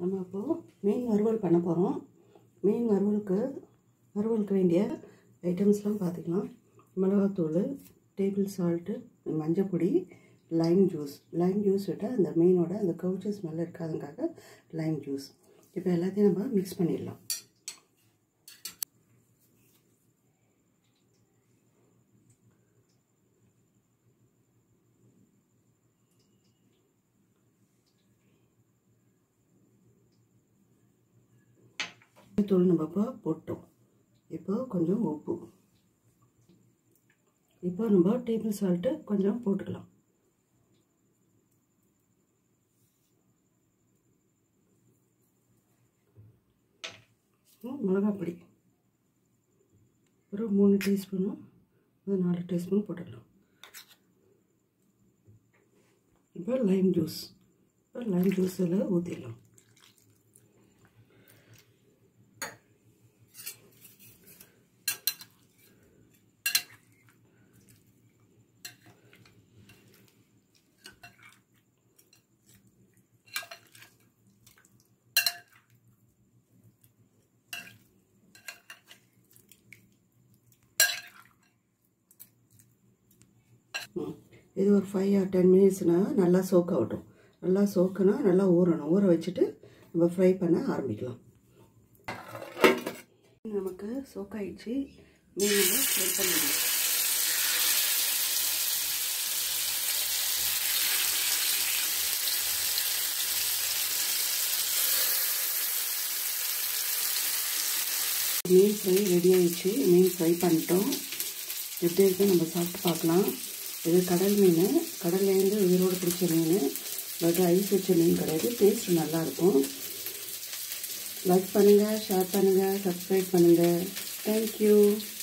நம்ம இப்போது மீன் வறுவல் பண்ண போகிறோம் மீன் வறுவலுக்கு வறுவலுக்கு வேண்டிய ஐட்டம்ஸ்லாம் பார்த்துக்கலாம் மிளகாத்தூள் டேபிள் சால்ட்டு மஞ்சப்பொடி லைம் ஜூஸ் லைம் ஜூஸ் விட்டால் அந்த மீனோட அந்த கவுச்ச ஸ்மெல் இருக்காதுக்காக லைம் ஜூஸ் இப்போ எல்லாத்தையும் நம்ம மிக்ஸ் பண்ணிடலாம் தூள் நம்ம இப்போ போட்டோம் இப்போ கொஞ்சம் உப்பு இப்போ நம்ம டேபிள் சால்ட்டு கொஞ்சம் போட்டுக்கலாம் மிளகாப்பொடி ஒரு மூணு டீஸ்பூனும் ஒரு நாலு டீஸ்பூன் போட்டுடலாம் இப்போ லைம் ஜூஸ் இப்போ லைம் ஜூஸ் இதில் ஊற்றிடலாம் இது ஒரு ஃபைவ் ஆர் டென் மினிட்ஸ்னால் நல்லா சோக் ஆகட்டும் நல்லா சோக்குனா நல்லா ஊறணும் ஊற வச்சுட்டு நம்ம ஃப்ரை பண்ண ஆரம்பிக்கலாம் நமக்கு சோக் ஆயிடுச்சு மீன் நம்ம ஃப்ரை பண்ணிடலாம் மீன் ஃப்ரை ரெடி ஆயிடுச்சு மீன் ஃப்ரை பண்ணிட்டோம் எப்படி இருக்கு நம்ம சாப்பிட்டு பார்க்கலாம் இது கடல் மீன் கடல்லேருந்து உயிரோடு பிடிச்ச மீன் பட் ஐஸ் வச்ச மீன் கிடையாது டேஸ்ட் நல்லாயிருக்கும் லைக் பண்ணுங்கள் ஷேர் பண்ணுங்கள் சப்ஸ்கிரைப் பண்ணுங்கள் தேங்க்யூ